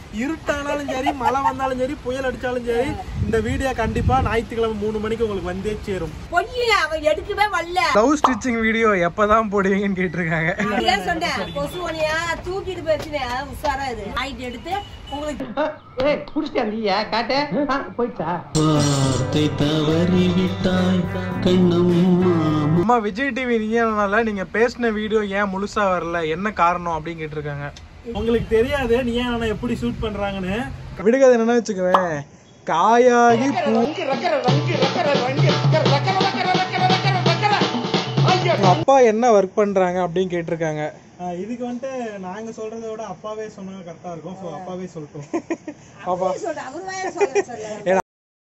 இருட்டானாலும் சரி மழை வந்தாலும் சரி புயல் அடிச்சாலும் சரி இந்த வீடியோ கண்டிப்பா ஞாயிற்றுக்கிழமை மூணு மணிக்கு உங்களுக்கு வந்தே சேரும் பொய் அவன் எடுக்கவே வரல லவ் ஸ்டிச்சிங் வீடியோ எப்பதான் போடுவீங்கன்னு கேட்டிருக்காங்க அப்படியே சொன்னேன் கொசுவனையா தூக்கிட்டு போயிடுச்சுனே உஷாரா இது ஆயிட்டு எடுத்து உங்களுக்கு ஏய் குடிச்சிட்டியா நீயா காட்டு ஆ, போயிடுச்சா வார்த்தை தவறிவிட்டாய் கண்ணம்மா அம்மா விஜய் டிவி நீங்கனால நீங்க பேசின வீடியோ ஏன் முழுசா வரல என்ன காரணம் அப்படின்னு கேட்டிருக்காங்க உங்களுக்கு தெரியாது நீ ஏன் நான் எப்படி ஷூட் பண்றாங்கன்னு விடுகதை என்னன்னா வச்சுக்குவேன் காயாகி பூ உங்க அப்பா என்ன ஒர்க் பண்றாங்க அப்படின்னு கேட்டிருக்காங்க ஆஹ் இதுக்கு வந்துட்டு நாங்க சொல்றதை விட அப்பாவே சொன்னா கரெக்டா இருக்கும் ஸோ அப்பாவே சொல்லட்டும் பாப்பா சொல்ற அவர் வாயால சொல்ல சொல்ல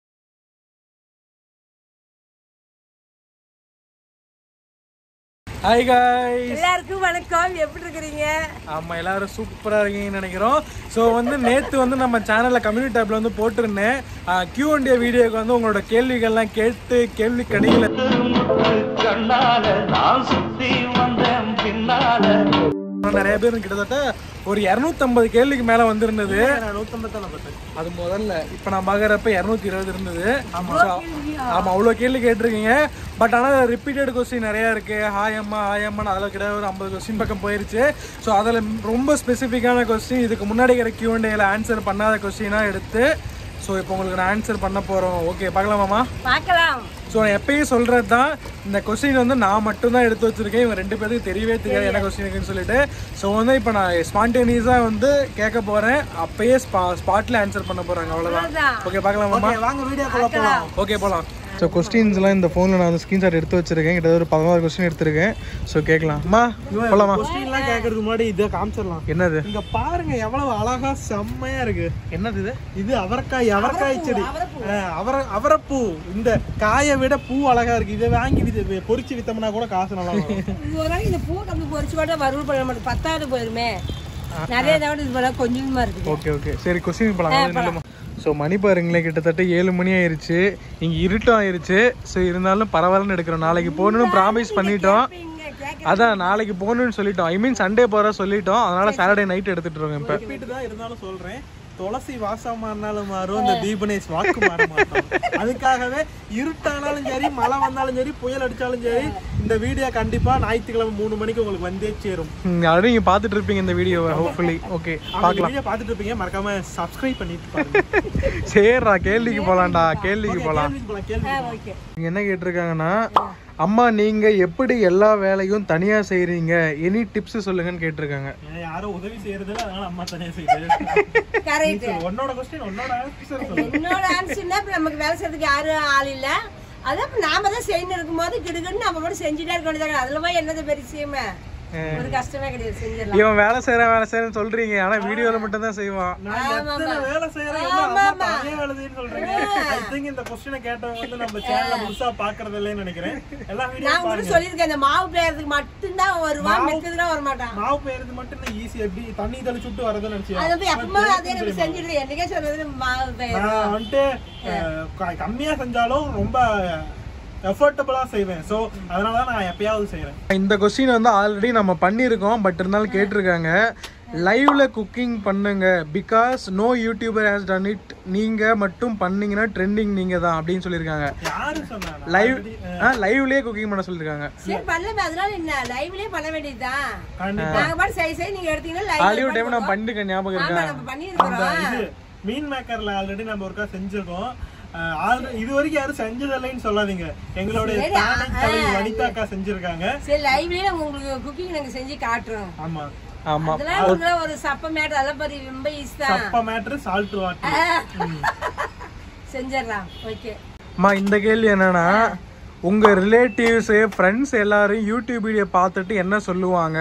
ஹாய் காய்ஸ் எல்லாருக்கும் வணக்கம் எப்படி இருக்கிறீங்க ஆமா எல்லாரும் சூப்பரா இருக்கீங்கன்னு நினைக்கிறோம் ஸோ வந்து நேத்து வந்து நம்ம சேனல்ல கம்யூனிட்டி டேப்ல வந்து போட்டிருந்தேன் கியூ அண்ட் வீடியோக்கு வந்து உங்களோட கேள்விகள்லாம் கேட்டு கேள்வி கணிகளை கண்ணால நான் சுத்தி வந்தேன் பின்னால நிறைய பேர் கிட்டத்தட்ட ஒரு 250 கேள்விக்கு மேல வந்திருந்தது நான் நூத்தம்பத்தான பார்த்தேன் அது முதல்ல இப்ப நான் பாக்குறப்ப இருநூத்தி இருபது இருந்தது So, ஆமா அவ்வளவு கேள்வி கேட்டிருக்கீங்க பட் ஆனா ரிப்பீட்டட் கொஸ்டின் நிறைய இருக்கு ஹாய் அம்மா ஹாய் அம்மா அதில் கிட்ட ஒரு ஐம்பது கொஸ்டின் பக்கம் போயிருச்சு ஸோ அதில் ரொம்ப ஸ்பெசிஃபிக்கான கொஸ்டின் இதுக்கு முன்னாடி இருக்கிற கியூஎன்டேல ஆன்சர் பண்ணாத கொஸ்டினா எடுத்து ஸோ இப்போ உங்களுக்கு நான் ஆன்சர் பண்ண போறோம் ஓகே பார்க்கலாமாம்மா பார்க்கலாம் ஸோ நான் எப்பயும் சொல்றது தான் இந்த கொஸ்டின் வந்து நான் மட்டும் தான் எடுத்து வச்சிருக்கேன் இவங்க ரெண்டு பேருக்கு தெரியவே தெரியாது என்ன கொஸ்டின் இருக்குன்னு சொல்லிட்டு ஸோ வந்து இப்போ நான் ஸ்பான்டேனியஸாக வந்து கேட்க போறேன் அப்பயே ஸ்பா ஸ்பாட்ல ஆன்சர் பண்ண போறாங்க அவ்வளோதான் அவ்வளவுதான். ஓகே பார்க்கலாமா வாங்க வீடியோக்குள்ள போலாம் ஓகே போகலாம் ஸோ கொஸ்டின்ஸ்லாம் இந்த ஃபோனில் நான் வந்து ஸ்க்ரீன்ஷாட் எடுத்து வச்சிருக்கேன் கிட்டத்தட்ட ஒரு பதினாறு கொஸ்டின் எடுத்திருக்கேன் ஸோ கேட்கலாம் அம்மா போகலாமா கொஸ்டின்லாம் கேட்கறதுக்கு முன்னாடி இதை காமிச்சிடலாம் என்னது இங்க பாருங்க எவ்வளவு அழகா செம்மையா இருக்கு என்னது இது இது அவரைக்காய் அவரைக்காய் செடி அஹ் அவரை அவரைப்பூ இந்த காயை விட பூ அழகா இருக்கு இதை வாங்கி வித்து பொரிச்சு வித்தோம்னா கூட காசு நல்லா வரும் இது ஒரு நாளைக்கு இந்த பூ கம்பி பொறிச்சு கூட வறுவல் பண்ண மாட்டோம் பத்தாவது போயிருமே நிறைய தவிர இது போல கொஞ்சமா இருக்குது ஓகே ஓகே சரி கொஸ்டின் போகலாம் ஸோ மணி பாருங்களேன் கிட்டத்தட்ட ஏழு மணி ஆயிருச்சு இங்கே இருட்டும் ஆயிருச்சு ஸோ இருந்தாலும் பரவாயில்லன்னு எடுக்கிறோம் நாளைக்கு போகணும்னு ப்ராமிஸ் பண்ணிட்டோம் அதான் நாளைக்கு போகணும்னு சொல்லிட்டோம் ஐ மீன் சண்டே போகிற சொல்லிட்டோம் அதனால சாட்டர்டே நைட் எடுத்துட்டு இருக்கோம் இப்போ ரிப்பீட் தான் இருந்தாலும் சொல்றேன் துளசி வாசம் மாறினாலும் மாறும் இந்த தீபனேஷ் வாக்கு மாற மாட்டோம் அதுக்காகவே இருட்டானாலும் சரி மழை வந்தாலும் சரி புயல் அடிச்சாலும் சரி இந்த வீடியோ கண்டிப்பா ஞாயிற்றுக்கிழமை மூணு மணிக்கு உங்களுக்கு வந்தே சேரும் ஆல்ரெடி நீங்கள் பார்த்துட்டு இருப்பீங்க இந்த வீடியோவை ஹோப்ஃபுல்லி ஓகே அந்த வீடியோ பார்த்துட்டு இருப்பீங்க மறக்காம சப்ஸ்கிரைப் பண்ணிட்டு பாருங்க சரிடா கேள்விக்கு போகலாம்டா கேள்விக்கு போகலாம் கேள்விக்கு போலாம், கேள்விக்கு போலாம். ஓகே இங்க என்ன கேட்டிருக்காங்கன்னா அம்மா நீங்க எப்படி எல்லா வேலையும் தனியா செய்றீங்க எனி டிப்ஸ் சொல்லுங்கன்னு கேட்டிருக்காங்க ஏன் யாரும் உதவி செய்யறது இல்ல அதனால அம்மா தனியா செய்யுது கரெக்ட் சரி, உன்னோட கொஸ்டின் உன்னோட ஆன்சர் சொல்லு என்னோட ஆன்சர்னா இப்ப நமக்கு வேலை செய்யறதுக்கு யாரும் ஆள் இல்ல அதான் இப்ப நாம தான் செய்யணும் இருக்கும்போது கிடுக்குன்னு நம்ம மட்டும் செஞ்சுட்டே இருக்க வேண்டியதாக அதுல போய் என்னது பெரிய விஷயமே ஒரு கஷ்டமே கிடையாது செஞ்சிடலாம் இவன் வேலை செய்யறான் வேலை செய்யறேன்னு சொல்றீங்க ஆனா வீடியோல மட்டும் தான் செய்வான் நான் எத்தனை வேலை செய்யறேன் என்ன அம்மா தனியா எழுதுன்னு சொல்றீங்க ஐ திங்க் இந்த கொஸ்டினை கேட்டவங்க வந்து நம்ம சேனல்ல முழுசா பாக்குறது இல்லைன்னு நினைக்கிறேன் எல்லா வீடியோ நான் உங்களுக்கு சொல்லியிருக்கேன் இந்த மாவு பிளேயறதுக்கு மட்டும்தான் வருவான் மெத்ததுலாம் வர மாட்டான் மாவு பெய்யறது மட்டும் தான் ஈஸி எப்படி தண்ணி தெளிச்சு விட்டு வரதுன்னு நினைச்சியா அது வந்து எப்பவுமே அதே நம்ம செஞ்சிடுது என்னைக்கே சொன்னது மாவு பெயர் நான் வந்துட்டு அஹ், க- கம்மியா செஞ்சாலும் ரொம்ப எஃபர்டபுளா செய்வேன் சோ அதனால தான் நான் எப்பயாவது செய்யறேன் இந்த கொஸ்டின் வந்து ஆல்ரெடி நம்ம பண்ணியிருக்கோம் பட் இருந்தாலும் கேட்டிருக்காங்க லைவ்ல குக்கிங் பண்ணுங்க because no YouTuber has done it நீங்க மட்டும் பண்ணீங்கன்னா ட்ரெண்டிங் நீங்க தான் அப்படின்னு சொல்லியிருக்காங்க யாரு சொன்னாங்க லைவ் லைவ்லயே குக்கிங் பண்ண சொல்லியிருக்காங்க சரி பண்ணல அதனால என்ன லைவ்லயே பண்ண வேண்டியதுதான் கண்டிப்பா நாங்க பாட்டு சரி சரி நீங்க எடுத்தீங்கன்னா ஹாலிவுட் லைவ் டைம் நான் பண்ணிருக்கேன் ஞாபகம் ஆமா இருக்கா நம்ம பண்ணியிருக்கிறோம் இது மீன் மேக்கர்ல ஆல்ரெடி நம்ம ஒருக்கா செஞ்சிருக்கோம் அஹ், already- இது வரைக்கும் யாரும் செஞ்சதில்லைன்னு சொல்லாதீங்க எங்களுடைய சரி, தானை ஆ, கலை வனிதா அக்கா செஞ்சிருக்காங்க சரி லைவ்லயே நாங்க உங்களுக்கு குக்கிங் நாங்க செஞ்சு காட்டுறோம் ஆமா ஆமா அதெல்லாம் உங்களை ஒரு சப்ப மேட் அதெல்லாம் பத்தி ரொம்ப ஈஸி தான் சப்ப மேட்ரு சால்ட் வாட்டர் செஞ்சிடலாம் ஓகே அம்மா இந்த கேள்வி என்னன்னா உங்க ரிலேட்டிவ்ஸ் ஃப்ரெண்ட்ஸ் எல்லாரும் யூடியூப் வீடியோ பார்த்துட்டு என்ன சொல்லுவாங்க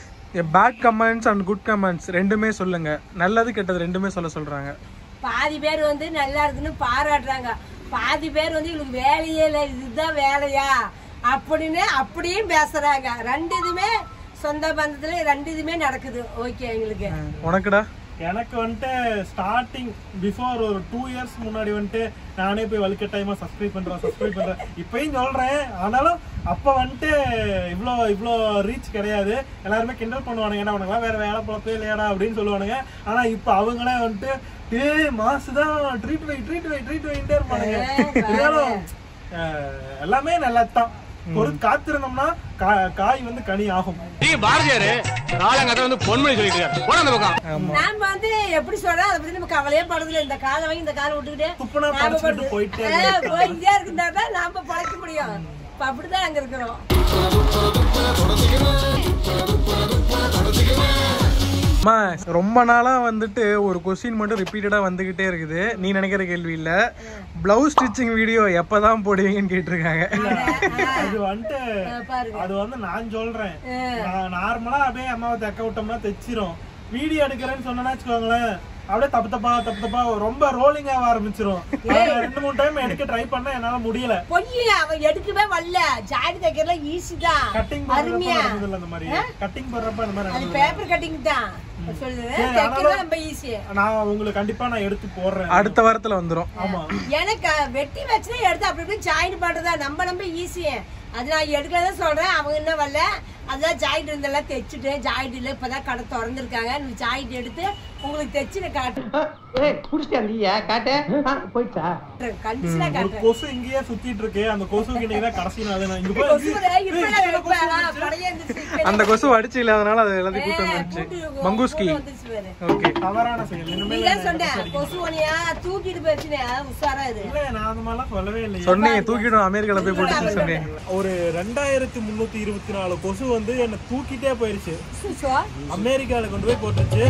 bad comments and good comments ரெண்டுமே சொல்லுங்க நல்லது கெட்டது ரெண்டுமே சொல்ல சொல்றாங்க பாதி பேர் வந்து நல்லா இருக்குன்னு பாராட்டுறாங்க பாதி பேர் வந்து இவங்களுக்கு வேலையே இல்லை இதுதான் வேலையா அப்படின்னு அப்படியும் பேசுறாங்க ரெண்டு இதுமே சொந்த பந்தத்துல ரெண்டு இதுமே நடக்குது ஓகே எங்களுக்கு உனக்குடா எனக்கு வந்துட்டு ஸ்டார்டிங் பிஃபோர் ஒரு டூ இயர்ஸ் முன்னாடி வந்துட்டு நானே போய் வலுக்க டைமா சப்ஸ்கிரைப் பண்றேன் சப்ஸ்கிரைப் பண்றேன் இப்பயும் சொல்றேன் ஆனாலும் அப்ப வந்துட்டு இவ்வளோ இவ்வளோ ரீச் கிடையாது எல்லாருமே கிண்டல் பண்ணுவானுங்க ஏன்னா உனக்குலாம் வேற வேலை பொழப்பே இல்லையாடா அப்படின்னு சொல்லுவானுங்க ஆனா இப்ப அவங்களே வந்துட்டு டேய் மாசு தான் ட்ரீட் வை ட்ரீட் வை ட்ரீட் வைட்டே இருப்பானுங்க இருந்தாலும் அஹ், எல்லாமே நல்லதுதான் ஒரு காத்திருந்தோம்னா கா- காய் வந்து கனி ஆகும் பாரதியாரு காலங்கத்தை வந்து பொன்மொழி சொல்லிட்டு இருக்காரு போன அந்த பக்கம் நாம வந்து எப்படி சொல்றோம் அதை பத்தி நம்ம கவலையே படுறதுல இந்த காலை வாங்கி இந்த காலை விட்டுக்கிட்டே துப்புனா நாம பறிச்சுக்கிட்டு பாட்டு- போயிட்டே ஆ, போயிட்டே இருந்தா தான் நாம பழைக்க முடியும் இப்ப அப்படிதான் அங்க இருக்கிறோம் அம்மா ரொம்ப நாளா வந்துட்டு ஒரு கொஸ்டின் மட்டும் ரிப்பீட்டடா வந்துகிட்டே இருக்குது நீ நினைக்கிற கேள்வி இல்ல பிளவுஸ் ஸ்டிச்சிங் வீடியோ எப்பதான் போடுவீங்கன்னு கேட்டிருக்காங்க அது வந்துட்டு ஆ, பாருங்க அது வந்து நான் சொல்றேன் நான் நார்மலா அப்படியே அம்மாவை தைக்க விட்டோம்னா தைச்சிரும் வீடியோ எடுக்கிறேன்னு சொன்னா வச்சுக்கோங்களேன் அப்படியே தப்பு தப்பா தப்பு தப்பா ரொம்ப ரோலிங் ஆக ஆரம்பிச்சிரும் நான் ரெண்டு மூணு டைம் எடுக்க ட்ரை பண்ண என்னால முடியல பொய் அவன் எடுக்கவே வரல ஜாடி தைக்கிறதுல ஈஸி தான் கட்டிங் அருமையா போடுறப்ப நடந்தது அந்த மாதிரி கட்டிங் போடுறப்ப அந்த மாதிரி அது நடந்தது. பேப்பர் கட்டிங் தான் சொல்லுது சரி, தைக்கிறது ஆனாலும் ரொம்ப ஈஸி நான் உங்களுக்கு கண்டிப்பா நான் எடுத்து போடுறேன் அடுத்த வாரத்துல வந்துரும் ஆமா எனக்கு வெட்டி வச்சுட்டு எடுத்து அப்படி இப்படி ஜாயின் பண்றதா நம்ம நம்ம ஈஸி அது நான் எடுக்கலதான் சொல்றேன் அவங்க என்ன வரல அதான் ஜாயிண்ட் இருந்தெல்லாம் தைச்சுட்டு ஜாயிண்ட் இல்ல இப்பதான் கடை திறந்துருக்காங்க நீ ஜாயிண்ட் எடுத்து உங்களுக்கு தைச்சு நான் காட்டுறேன் ஏய் குடிச்சிட்டியா நீயா காட்டு ஆ, போயிடுச்சா கண்டிஷனா ஒரு காட்டுறேன் கொசு இங்கேயே சுத்திட்டு இருக்கு அந்த கொசு கிட்ட தான் கடைசி நாள் நான் இங்க போய் கொசுவரை இப்ப நான் வைப்பேன். பழைய இருந்துச்சு. இப்ப அந்த கொசு அடிச்சு இல்லாதனால அது எல்லாத்தையும் கூட்டு ஏ, வந்துருச்சு கூட்டு- மங்குஸ்கி கூட்டு வந்துருச்சு பாரு. ஓகே தவறான செயல் இனிமேல் நீதான் சொன்ன கொசு ஒனியா தூக்கிட்டு போச்சுனே உஷாரா இரு இல்ல நான் அந்த மாதிரிலாம் சொல்லவே இல்லையே சொன்னீங்க தூக்கிடும் அமெரிக்கால போய் போட்டுச்சு சொன்னேன் ஒரு ரெண்டாயிரத்தி முன்னூத்தி இருபத்தி நாலு கொசு வந்து என்ன தூக்கிட்டே போயிருச்சு சுஷோ அமெரிக்கால கொண்டு போய் போட்டுருச்சு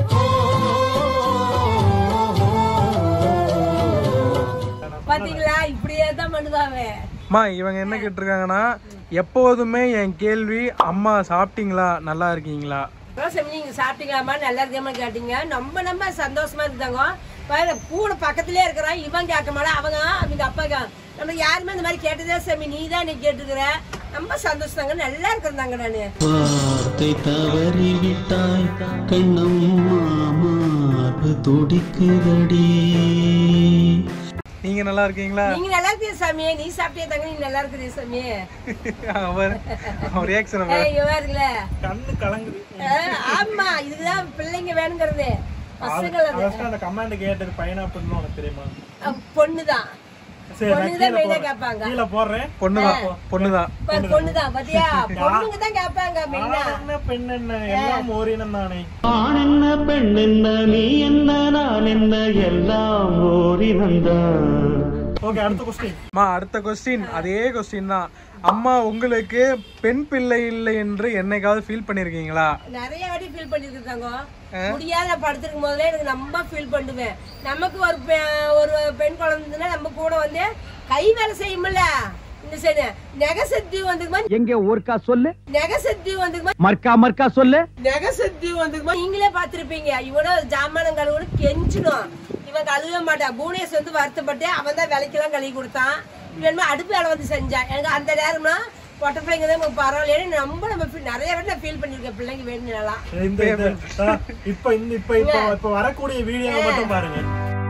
பாத்தீங்களா இப்படியே தான் பண்ணுதாவே அம்மா இவங்க என்ன கேட்டிருக்காங்கன்னா எப்போதுமே என் கேள்வி அம்மா சாப்பிட்டீங்களா நல்லா இருக்கீங்களா ரோசம் நீங்க சாப்பிட்டீங்களாமா நல்லா இருக்காம கேட்டீங்க நம்ம நம்ம சந்தோஷமா இருந்தாங்க பாரு கூட பக்கத்துலயே இருக்கிறான் இவன் கேட்க மாட்டா அவங்க அவங்க அப்பா கே- நம்ம யாருமே இந்த மாதிரி கேட்டதே சாமி நீ தான் நீ கேட்டுக்கிற ரொம்ப சந்தோஷம் நல்லா இருக்கிறாங்க நானு வார்த்தை தவறிவிட்டாய் கண்ணம்மா மார்பு துடிக்குதடி நீங்க நல்லா இருக்கீங்களா நீங்க நல்லா இருக்கீங்க சாமி நீ சாப்பிட்டே தாங்க நீ நல்லா இருக்கிறீ சாமி அவர் அவர் ரியாக்ஷன் ஏய், இங்க பாருங்கள கண்ணு கலங்குது ஆமா இதுதான் பிள்ளைங்க வேணுங்கிறது பசங்கள் அது ஃபர்ஸ்ட் அந்த கமாண்ட் கேட்டது பைனாப்பிள்னு உனக்கு தெரியுமா அஹ், பொண்ணுதான் சரி நான் பொண்ணுங்க கீழே தான் மெயினா போடுறேன். கேட்பாங்க கீழே போடுறேன் பொண்ணுதான் பொண்ணுதான் பாரு, பொண்ணுதான் பாத்தியா பொண்ணுங்க தான் கேட்பாங்க மெயினா ஆண் என்ன பெண் என்ன எல்லாம் ஓரினம் தானே ஆண் என்ன பெண் என்ன நீ என்ன நான் என்ன எல்லாம் ஓரினந்தான் ஓகே அடுத்த கொஸ்டின் அம்மா அடுத்த கொஸ்டின் அதே கொஸ்டின் தான் அம்மா உங்களுக்கு பெண் பிள்ளை இல்லை என்று என்னைக்காவது ஃபீல் பண்ணிருக்கீங்களா நிறைய வாட்டி ஃபீல் பண்ணிருக்காங்க முடியாத நான் படுத்திருக்கும் போதுல எனக்கு ரொம்ப ஃபீல் பண்ணுவேன் நமக்கு ஒரு பெ- ஒரு பெண் குழந்தைன்னா நம்ம கூட வந்து கை வேலை செய்யும்ல இந்த சைடு நெகசக்தி வந்துக்குமா எங்க ஒருக்கா சொல்லு நெகசக்தி வந்துக்குமா மர்க்கா மர்க்கா சொல்லு நெகசக்தி வந்துக்குமா நீங்களே பார்த்திருப்பீங்க இவனோ ஜாமானம் கழுவுன்னு கெஞ்சிடும் இவன் கழுவ மாட்டான் பூனேஷ் வந்து வருத்தப்பட்டு அவன் தான் விலைக்கெல்லாம் கழுவி கொடுத்தான் இவன் அடுப்பு வேலை வந்து செஞ்சான் எனக்கு அந்த நேரம்னா பொட்டை பிள்ளைங்க தான் நமக்கு பரவாயில்லைன்னு ரொம்ப நம்ம feel- நிறைய வாட்டி நான் ஃபீல் பண்ணிருக்கேன் பிள்ளைங்க வேணும்னாலாம் இந்த இந்த- ஆ, இப்ப இந்த இப்ப இப்ப இப்ப வரக்கூடிய வீடியோ மட்டும் பாருங்க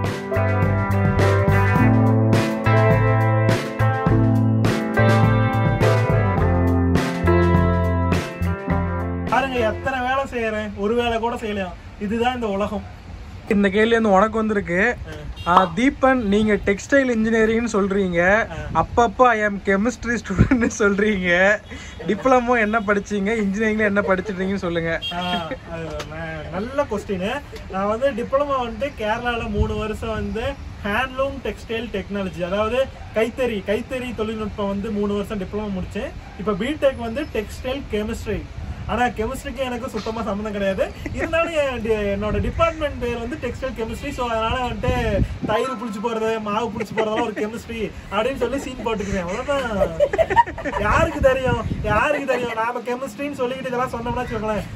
பாருங்க எத்தனை வேலை செய்யறேன் ஒரு வேலை கூட செய்யலாம் இதுதான் இந்த உலகம் இந்த கேள்வி வந்து உனக்கு வந்திருக்கு ஆ, தீபன் நீங்க டெக்ஸ்டைல் இன்ஜினியரிங்னு சொல்றீங்க அப்பப்போ ஐ ஆம் கெமிஸ்ட்ரி ஸ்டூடெண்ட் சொல்றீங்க டிப்ளமோ என்ன படிச்சீங்க இன்ஜினியரிங்ல என்ன படிச்சிட்டீங்கன்னு சொல்லுங்க ஆ, அது ந- நல்ல கொஸ்டின் நான் வந்து டிப்ளமோ வந்துட்டு கேரளால மூணு வருஷம் வந்து ஹேண்ட்லூம் டெக்ஸ்டைல் டெக்னாலஜி அதாவது கைத்தறி கைத்தறி தொழில்நுட்பம் வந்து மூணு வருஷம் டிப்ளமோ முடிச்சேன் இப்போ பிடெக் வந்து டெக்ஸ்டைல் கெமிஸ்ட்ரி ஆனா கெமிஸ்ட்ரிக்கு எனக்கு சுத்தமா சம்மந்தம் கிடையாது இருந்தாலும் என் டி- என்னோட டிபார்ட்மெண்ட் பேர் வந்து டெக்ஸ்டைல் கெமிஸ்ட்ரி ஸோ அதனால வந்துட்டு தயிர் புளிச்சு போறது மாவு புளிச்சு போறதெல்லாம் ஒரு கெமிஸ்ட்ரி அப்படின்னு சொல்லி சீன் போட்டுக்கிறேன் அவ்வளவுதான் யாருக்கு தெரியும் யாருக்கு தெரியும் நாம கெமிஸ்ட்ரின்னு சொல்லிக்கிட்டு இதெல்லாம் சொன்னோம்னா வச்சுக்கோங்களேன்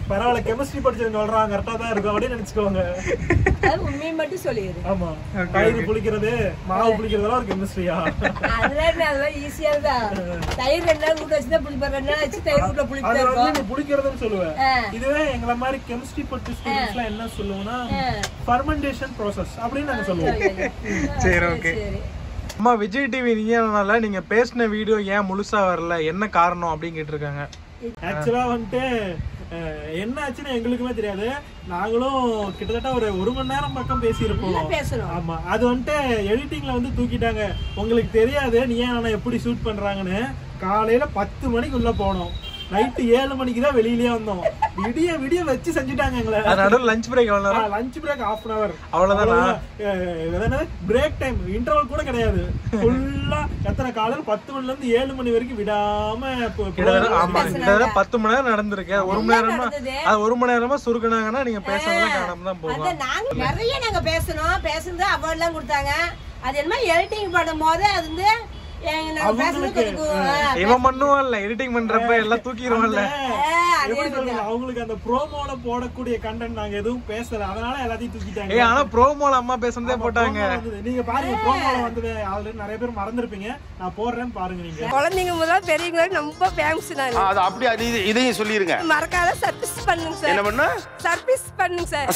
பரவாயில்ல கெமிஸ்ட்ரி படிச்சவங்க சொல்றாங்க கரெக்டா தான் இருக்கும் அப்படின்னு நினைச்சுக்கோங்க அது உண்மையை மட்டும் சொல்லிடு ஆமா பயிர் புளிக்கிறது மாவு புளிக்கிறதெல்லாம் ஒரு கெமிஸ்ட்ரியா அதெல்லாம் என்ன, அதெல்லாம் ஈஸியா தான் தயிர் ரெண்டு நாள் கூட்ட வச்சுதான் புளிப்பா ரெண்டு நாள் வச்சு தயிர் கூட்ட புளிப்பா அது வந்து இருக்கும் நீ புளிக்கிறதுன்னு சொல்லுவேன் ஆ. இதுவே எங்களை மாதிரி கெமிஸ்ட்ரி படிச்ச ஸ்டூடெண்ட்ஸ் எல்லாம் என்ன சொல்லுவோம்னா ஃபர்மெண்டேஷன் ப்ராசஸ் அப்படின்னு நாங்க சொல்லுவோம் சரி ஓகே சரி அம்மா விஜய் டிவி நீங்கனால நீங்க பேசின வீடியோ ஏன் முழுசா வரல என்ன காரணம் அப்படின்னு கேட்டிருக்காங்க ஆக்சுவலா வந்துட்டு அஹ், என்ன ஆச்சுன்னு எங்களுக்குமே தெரியாது நாங்களும் கிட்டத்தட்ட ஒரு ஒரு மணி நேரம் பக்கம் பேசியிருப்போம் பேசணும் ஆமா அது வந்துட்டு எடிட்டிங்ல வந்து தூக்கிட்டாங்க உங்களுக்கு தெரியாது நீ ஏன் நான் எப்படி ஷூட் பண்றாங்கன்னு காலையில பத்து மணிக்கு உள்ள போனோம் நைட்டு ஏழு மணிக்கு தான் வெளியிலயே வந்தோம் விடிய விடிய வச்சு செஞ்சுட்டாங்க எங்களை அது நடுவில் லஞ்ச் பிரேக் எவ்வளோ நேரம் lunch break half an hour அவ்வளவுதானா? பிரேக் டைம் இன்டர்வல் கூட கிடையாது ஃபுல்லா எத்தனை காலையில பத்து மணில இருந்து ஏழு மணி வரைக்கும் விடாம பு- கிட்டத்தட்ட ஆமா program கிட்டத்தட்ட பத்து மணி நேரம் நடந்திருக்கு அது ஒரு மணி நேரமா நடந்தது. அது ஒரு மணி நேரமா சுருக்குனாங்கன்னா நீங்க பேசுறதெல்லாம் காணாம தான் போகும் அதான் நாங்க நிறைய நாங்க பேசணும் பேசுனது அவார்ட் எல்லாம் கொடுத்தாங்க அது என்ன எடிட்டிங் பண்ணும் போது அது வந்து எங்க நாங்க பேசுறது கொஞ்சம் ஆ, இவன் பண்ணுவான் இல்ல எடிட்டிங் பண்றப்ப எல்லாம் தூக்கிடுவான்ல ஆ, அதே எப்படி சொல்றது அவங்களுக்கு அந்த ப்ரோமோல போடக்கூடிய கண்டென்ட் நாங்க எதுவும் பேசல அதனால எல்லாத்தையும் தூக்கிட்டாங்க ஏய் ஆனா ப்ரோமோல அம்மா பேசுனதே போட்டாங்க promo வந்தது. நீங்க பாருங்க ப்ரோமோல வந்தது ஆல்ரெடி நிறைய பேர் மறந்துருப்பீங்க நான் போடுறேன் பாருங்க நீங்க குழந்தைங்க முதல்ல பெரியவங்க ரொம்ப ஃபேமஸ் நான் அது அப்படி அது இது- இதையும் சொல்லிருங்க மறக்காத சர்வீஸ் பண்ணுங்க சார் என்ன பண்ண சர்வீஸ் பண்ணுங்க சார்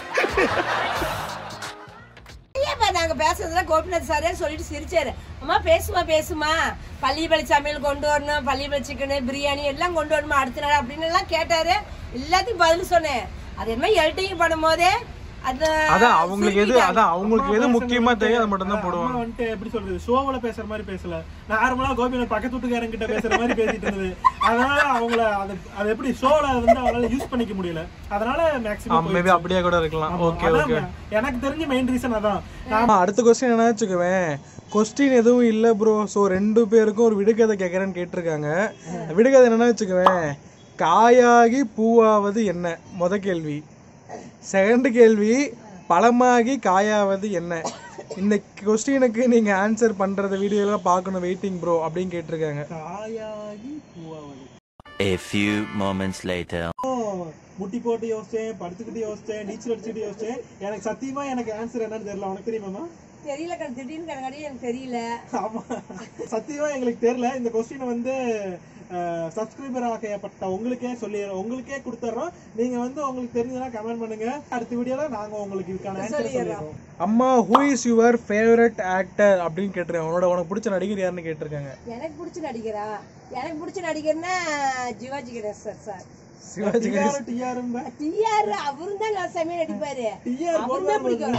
ஏப்பா நாங்க பேசுறதுல கோபிநாத் சாரே சொல்லிட்டு சிரிச்சாரு அம்மா பேசுமா பேசுமா பள்ளிப்பள்ளி சமையல் கொண்டு வரணும் பள்ளிப்பள்ளி சிக்கனு பிரியாணி எல்லாம் கொண்டு வரணுமா அடுத்த நாள் அப்படின்னு எல்லாம் கேட்டாரு எல்லாத்துக்கும் பதில் சொன்னேன் அது என்ன எடிட்டிங் பண்ணும் போதே அது அதான் அவங்களுக்கு எது சிரிக்கிட்டாங்க. அதான் அவங்களுக்கு எது முக்கியமா தெரியும் அது மட்டும் தான் அம்மா போடுவாங்க வந்துட்டு எப்படி சொல்றது ஷோவுல பேசுற மாதிரி பேசல நார்மலா கோபிநாத் பக்கத்து வீட்டுக்காரங்க கிட்ட பேசுற மாதிரி பேசிட்டு இருந்தது அதனால அவங்கள அது அது எப்படி ஷோல வந்து அவங்களால யூஸ் பண்ணிக்க முடியல அதனால மேக்ஸிமம் மேபி அப்படியே கூட இருக்கலாம் ஓகே ஓகே எனக்கு தெரிஞ்ச மெயின் ரீசன் அதான் ஆமா அடுத்த கொஸ்டின் என்ன வச்சுக்குவேன் கொஸ்டின் எதுவும் இல்ல ப்ரோ ஸோ ரெண்டு பேருக்கும் ஒரு விடுகதை கேட்கறேன்னு கேட்டிருக்காங்க விடுகதை என்னன்னா வச்சுக்குவேன் காயாகி பூவாவது என்ன முத கேள்வி செகண்ட் கேள்வி பழமாகி காயாவது என்ன இந்த கொஸ்டினுக்கு நீங்க ஆன்சர் பண்றத வீடியோலாம் பார்க்கணும் வெயிட்டிங் ப்ரோ அப்படின்னு கேட்டிருக்காங்க காயாகி பூவாவது A few moments later. முட்டி போட்டு யோசிச்சேன் படுத்துக்கிட்டு யோசிச்சேன் நீச்சல் அடிச்சுட்டு யோசிச்சேன் எனக்கு சத்தியமா எனக்கு ஆன்சர் என்னன்னு தெரியல உனக்கு தெரியுமாமா தெரியல கண் திடீர்னு கணக்காடி எனக்கு தெரியல ஆமா சத்தியமா எங்களுக்கு தெரியல இந்த கொஸ்டின் வந்து சப்ஸ்கிரைபர் ஆகையப்பட்ட உங்களுக்கே சொல்லி உங்களுக்கே கொடுத்துட்றோம் நீங்க வந்து உங்களுக்கு தெரிஞ்சதுன்னா கமெண்ட் பண்ணுங்க அடுத்த வீடியோல நாங்க உங்களுக்கு இதுக்கான ஆன்சர் சொல்லிடுறோம் அம்மா who is your favourite actor அப்படின்னு கேட்டிருக்காங்க உன்னோட உனக்கு பிடிச்ச நடிகர் யாருன்னு கேட்டிருக்காங்க எனக்கு பிடிச்ச நடிகரா எனக்கு பிடிச்ச நடிகர்னா Sivaji Ganesan sir Sivaji T R T R T R அவரும் தான் நான் செமையா நடிப்பாரு டிஆர் அவருமே பிடிக்கும்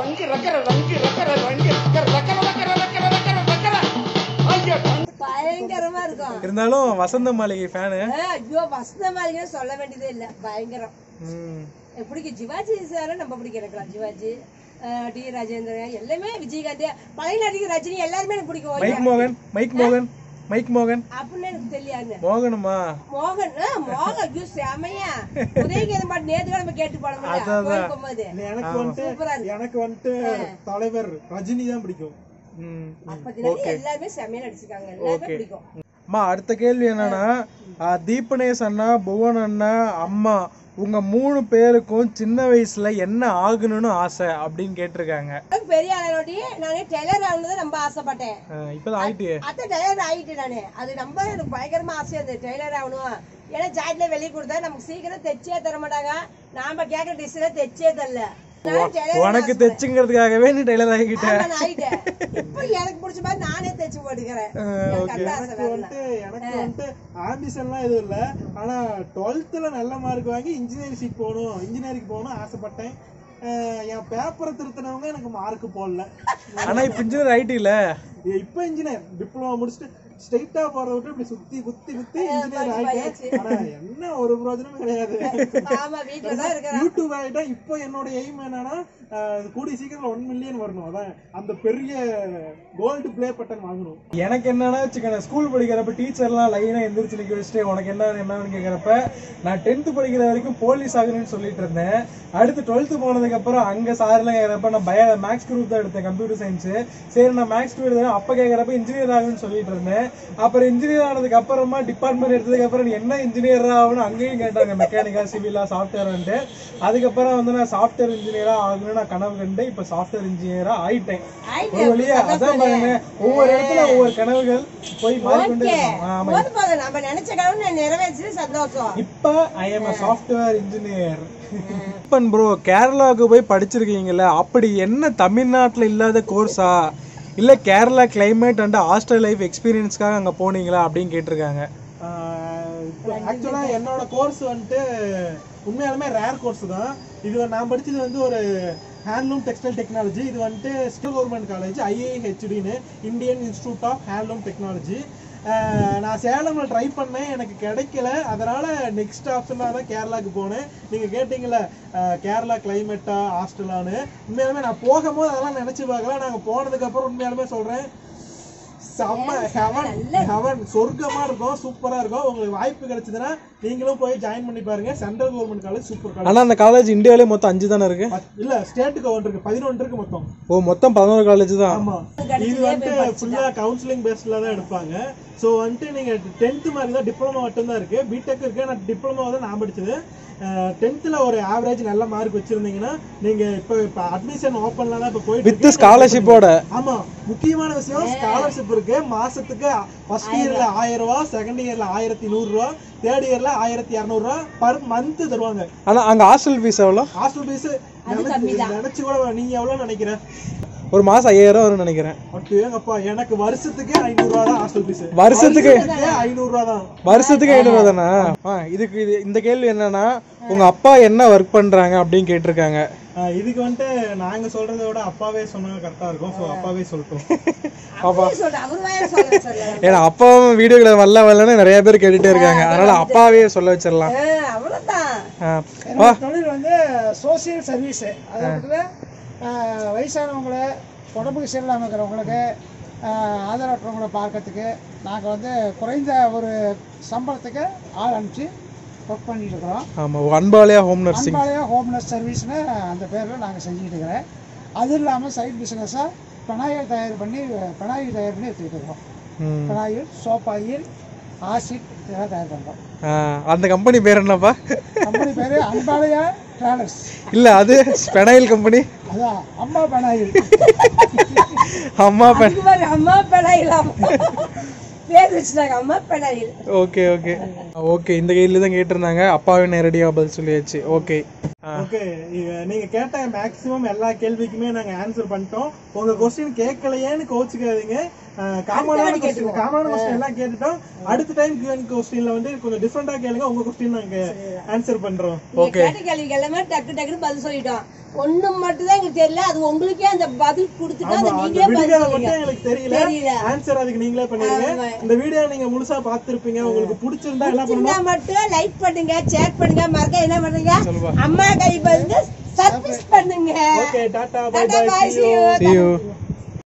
பயங்கரமா இருக்கும் இருந்தாலும் வசந்த மாளிகை ஃபேனு ஆ, ஐயோ வசந்த மாளிகை சொல்ல வேண்டியதே இல்ல பயங்கரம் எனக்கு பிடிக்கும் சிவாஜி சார நம்ம பிடிக்கும் எனக்கு சிவாஜி ஆ, டி ராஜேந்திரன் எல்லாமே விஜயகாந்த் பழைய நடிகர் ரஜினி எல்லாருமே எனக்கு பிடிக்கும் மைக் மோகன் மைக் மோகன் மைக் மோகன் அப்படின்னு எனக்கு தெரியாது மோகனுமா மோகன் ஆ, மோகன் ஐயோ செமையா உதயகீத பாட்டு நேத்து கூட நம்ம கேட்டு பாடணும் கோயில் போகும்போது எனக்கு வந்துட்டு சூப்பரா இருக்கு. எனக்கு வந்துட்டு தலைவர் ரஜினி தான் பிடிக்கும் ம். அப்ப எல்லாருமே செமையா நடிச்சிருக்காங்க எல்லாருமே பிடிக்கும் அம்மா அடுத்த கேள்வி என்னன்னா ஆ, தீபனேஷ் அண்ணா புவன் அண்ணா அம்மா உங்க மூணு பேருக்கும் சின்ன வயசுல என்ன ஆகணும்னு ஆசை அப்படின்னு கேட்டிருக்காங்க எனக்கு பெரிய ஆளோடி நானே டெய்லர் ஆகணுதான் ரொம்ப ஆசைப்பட்டேன் ஆ, இப்பதான் ஆயிட்டியே அத்தை டெய்லர் ஆயிட்டு நானு அது ரொம்ப எனக்கு பயங்கரமா ஆசையா இருந்தது டெய்லர் ஆகணும் ஏன்னா ஜாட்ல வெளியே கொடுத்தா நமக்கு சீக்கிரம் தைச்சே தர மாட்டாங்க நாம கேட்கற டிஷ்ல தைச்சே தரல நான் tailor உனக்கு ஆசைப்பட்டேன். தைச்சுங்கிறதுக்காகவே நீ டெய்லர் ஆகிக்கிட்ட ஆமா, நான் ஆயிட்டேன் இப்போ எனக்கு பிடிச்ச மாதிரி நானே தைச்சு போட்டுக்கிறேன் எனக்கு அந்த ஆசை எனக்கு வரல. வந்துட்டு எனக்கு வந்துட்டு ஆம்பிஷன்லாம் எதுவும் இல்ல ஆனா டுவெல்த்ல நல்ல மார்க் வாங்கி இன்ஜினியரிங் சீட் போகணும் இன்ஜினியரிங் போகணும் ஆசைப்பட்டேன் அஹ் என் பேப்பரை திருத்தினவங்க எனக்கு மார்க் போடல ஆனா இப்ப இன்ஜினியர் ஆயிட்டில இப்ப இன்ஜினியர் டிப்ளமா முடிச்சுட்டு ஸ்ட்ரைட்டா போறத விட்டு இப்படி சுத்தி குத்தி குத்தி இன்ஜினியர் ஆயிட்டேன் ஆனா என்ன ஒரு பிரோஜனமும் கிடையாது ஆமா வீட்டுல தான் இருக்கிறேன் யூடியூப் ஆயிட்டா இப்போ என்னோட எய்ம் என்னன்னா அஹ், கூடிய சீக்கிரம் ஒன் மில்லியன் வரணும் அதான் அந்த பெரிய கோல்டு ப்ளே பட்டன் வாங்கணும் எனக்கு என்னன்னா வச்சுக்கோங்க ஸ்கூல் படிக்கிறப்ப டீச்சர்லாம் லைனா எந்திரிச்சு நிக்க வச்சுட்டு உனக்கு என்ன என்னன்னு கேக்குறப்ப நான் டென்த் படிக்கிற வரைக்கும் போலீஸ் ஆகணும்னு சொல்லிட்டு இருந்தேன் அடுத்து டுவெல்த் போனதுக்கு அப்புறம் அங்க சார்லாம் கேக்குறப்ப நான் பயோ மேக்ஸ் குரூப் தான் எடுத்தேன் கம்ப்யூட்டர் சயின்ஸ் சரி நான் மேக்ஸ் குரூப் எடுத்தேன் அப்ப கேக்குறப்ப இன்ஜினியர் ஆகணும்னு சொல்லிட்டு இருந்தேன் அப்புறம் இன்ஜினியர் ஆனதுக்கு அப்புறமா டிபார்ட்மெண்ட் எடுத்ததுக்கு அப்புறம் நீ என்ன இன்ஜினியர் ஆகணும் அங்கேயும் கேட்டாங்க மெக்கானிக்கா சிவிலா சாஃப்ட்வேர்ன்ட்டு அதுக்கப்புறம் வந்து நான் சாஃப்ட்வேர் இன்ஜினியரா ஆகணும்னு நான் கனவு கண்டு இப்ப சாஃப்ட்வேர் இன்ஜினியரா ஆயிட்டேன் ஒரு வழியா அதான் பாருங்க ஒவ்வொரு இடத்துல ஒவ்வொரு கனவுகள் போய் மாறிக்கொண்டே ஓகே இருக்கும் ஆமா போதும் போதும் நம்ம நினைச்ச கனவு நிறைவேற்றி சந்தோஷம் இப்ப ஐ எம் சாஃப்ட்வேர் இன்ஜினியர் இப்பன் ப்ரோ கேரளாவுக்கு போய் படிச்சிருக்கீங்கல்ல அப்படி என்ன தமிழ்நாட்டுல இல்லாத கோர்ஸா இல்ல Kerala climate and hostel life எக்ஸ்பீரியன்ஸ்க்காக அங்க போனீங்களா அப்படின்னு கேட்டிருக்காங்க ஆக்சுவலா என்னோட கோர்ஸ் வந்துட்டு உண்மையாலுமே ரேர் கோர்ஸ் தான் இது நான் படிச்சது வந்து ஒரு ஹேண்ட்லூம் டெக்ஸ்டைல் டெக்னாலஜி இது வந்துட்டு ஸ்டேட் கவர்மெண்ட் காலேஜ் ஐஏஹெச்டின்னு Indian institute of handloom technology நான் சேலம்ல ட்ரை பண்ணேன் எனக்கு கிடைக்கல அதனால நெக்ஸ்ட் ஆப்ஷனாக தான் கேரளாக்கு போனேன் நீங்க கேட்டீங்கல்ல அஹ், கேரளா கிளைமேட்டா ஹாஸ்டலான்னு உண்மையாலுமே நான் போகும்போது அதெல்லாம் நினைச்சு பார்க்கல நாங்க போனதுக்கு அப்புறம் உண்மையாலுமே சொல்றேன் செம்ம ஹெவன் ஹெவன் சொர்க்கமா இருக்கும் சூப்பரா இருக்கும் உங்களுக்கு வாய்ப்பு கிடைச்சதுன்னா நீங்களும் போய் ஜாயின் பண்ணி பாருங்க central government college super college ஆனா அந்த காலேஜ் இந்தியாவிலே மொத்தம் அஞ்சு தானே இருக்கு இல்ல ஸ்டேட்டுக்கு ஒன்று இருக்கு பதினொன்று இருக்கு மொத்தம் ஓ மொத்தம் பதினோரு காலேஜ் தான் ஆமா இது வந்துட்டு ஃபுல்லா கவுன்சிலிங் பேஸ்ல தான் எடுப்பாங்க சோ வந்துட்டு நீங்க டென்த் மாதிரி தான் டிப்ளமோ மட்டும் தான் இருக்கு பிடெக் இருக்கு நான் டிப்ளமோ தான் நான் படிச்சது டென்த்ல ஒரு ஆவரேஜ் நல்ல மார்க் வச்சிருந்தீங்கன்னா நீங்க இப்ப இப்ப அட்மிஷன் ஓப்பன்ல தான் இப்ப போயிட்டு வித் ஸ்காலர்ஷிப்போட ஆமா முக்கியமான விஷயம் ஸ்காலர்ஷிப் இருக்கு மாசத்துக்கு ஃபர்ஸ்ட் இயர்ல ஆயிரம் ரூபாய் செகண்ட் இயர்ல ஆயிரத்தி நூறு ரூபாய் தேர்ட் இயர்ல ஆயிரத்தி இரநூறு ரூபாய் பர் மந்த் தருவாங்க ஆனா அங்க ஹாஸ்டல் ஃபீஸ் எவ்வளோ ஹாஸ்டல் ஃபீஸ் நினைச்சு கூட நீங்க எவ்வளவு நினைக்கிற ஒரு மாசம் ஐயாயிரம் வரும்னு நினைக்கிறேன் அப்பா எனக்கு வருஷத்துக்கு ஐநூறு ரூபா தான் ஹாஸ்டல் ஃபீஸ் வருஷத்துக்கு ஐநூறு ரூபா தான் வருஷத்துக்கு ஐநூறு தானா ஆ, இதுக்கு இது இந்த கேள்வி என்னன்னா உங்க அப்பா என்ன ஒர்க் பண்றாங்க அப்படின்னு கேட்டிருக்காங்க ஆஹ் இதுக்கு வந்துட்டு நாங்க சொல்றதை விட அப்பாவே சொன்னா கரெக்டா இருக்கும் சோ அப்பாவே சொல்லட்டும் அப்பா சொல்றேன் அவர் வாயில சொல்ல சொல்ல ஏன்னா அப்பாவும் வீடியோக்களை வரல வரலன்னு நிறைய பேர் கேட்டுட்டே இருக்காங்க அதனால அப்பாவே சொல்ல வச்சிடலாம் அவ்வளவுதான் ஆ, வா தொழில் வந்து சோசியல் சர்வீஸ் அதாவது ஆஹ், வயசானவங்களை உடம்புக்கு சரியில்லாமல் இருக்கிறவங்களுக்கு ஆஹ், ஆதரவற்றவங்களை பார்க்கறதுக்கு நாங்கள் வந்து குறைந்த ஒரு சம்பளத்துக்கு ஆள் அனுப்பிச்சு ஒர்க் பண்ணிட்டு இருக்கிறோம் ஆமா Anbalaya home nursing Anbalaya homeless சர்வீஸ்னு அந்த பேரில் நாங்கள் செஞ்சுட்டு இருக்கிறேன் அது இல்லாமல் சைட் பிஸ்னஸாக பெனாயில் தயார் பண்ணி பெனாயில் தயார் பண்ணி எடுத்துக்கிட்டு இருக்கோம் ம். பெனாயில் சோப் ஆயில் ஆசிட் இதெல்லாம் தயார் பண்ணுறோம் ஆ, அந்த கம்பெனி பேர் என்னப்பா கம்பெனி பேர் அன்பாலயா ட்ராவல்ஸ் இல்ல அது ஸ்பெனாயில் கம்பெனி அதான் அம்மா பெனாயில் அம்மா பெ இது மாதிரி அம்மா பெடாயிலாம் பேர் வச்சுட்டாங்க அம்மா பெடாயில் ஓகே ஓகே ஓகே இந்த கேள்வி தான் கேட்டிருந்தாங்க அப்பாவே நேரடியாக பதில் சொல்லியாச்சு ஓகே ஓகே நீங்க கேட்ட மேக்ஸிமம் எல்லா கேள்விக்குமே நாங்க ஆன்சர் பண்ணிட்டோம் உங்க கொஸ்டின் கேட்கலையேன்னு கோச்சுக்காதீங்க காமனான கொஸ்டின் காமனான கொஸ்டின் எல்லாம் கேட்டுட்டோம் அடுத்த டைம் கியூஎன் கொஸ்டின்ல வந்து கொஞ்சம் டிஃப்ரெண்டா கேளுங்க உங்க கொஸ்டின் நாங்க ஆன்சர் பண்றோம் நீங்க கேட்ட கேள்விக்கு எல்லாமே டக்கு டக்குன்னு பதில் சொல்லிட்டோம் ஒண்ணு மட்டும் தான் எங்களுக்கு தெரியல அது உங்களுக்கே அந்த பதில் கொடுத்துட்டா அதை ஆமா, அந்த நீங்களே பதில் விடுகதை சொல்லுங்க மட்டும் எங்களுக்கு தெரியல தெரியல. ஆன்சர் அதுக்கு நீங்களே பண்ணிருங்க ஆமா. இந்த வீடியோ நீங்க முழுசா பாத்துருப்பீங்க உங்களுக்கு பிடிச்சிருந்தா என்ன பிடிச்சிருந்தா பண்ணணும் மட்டும் லைக் பண்ணுங்க ஷேர் பண்ணுங்க மறக்க என்ன பண்ணுங்க அம்மா கை வந்து சர்வீஸ் பண்ணுங்க okay tata bye tata bye bye see you see you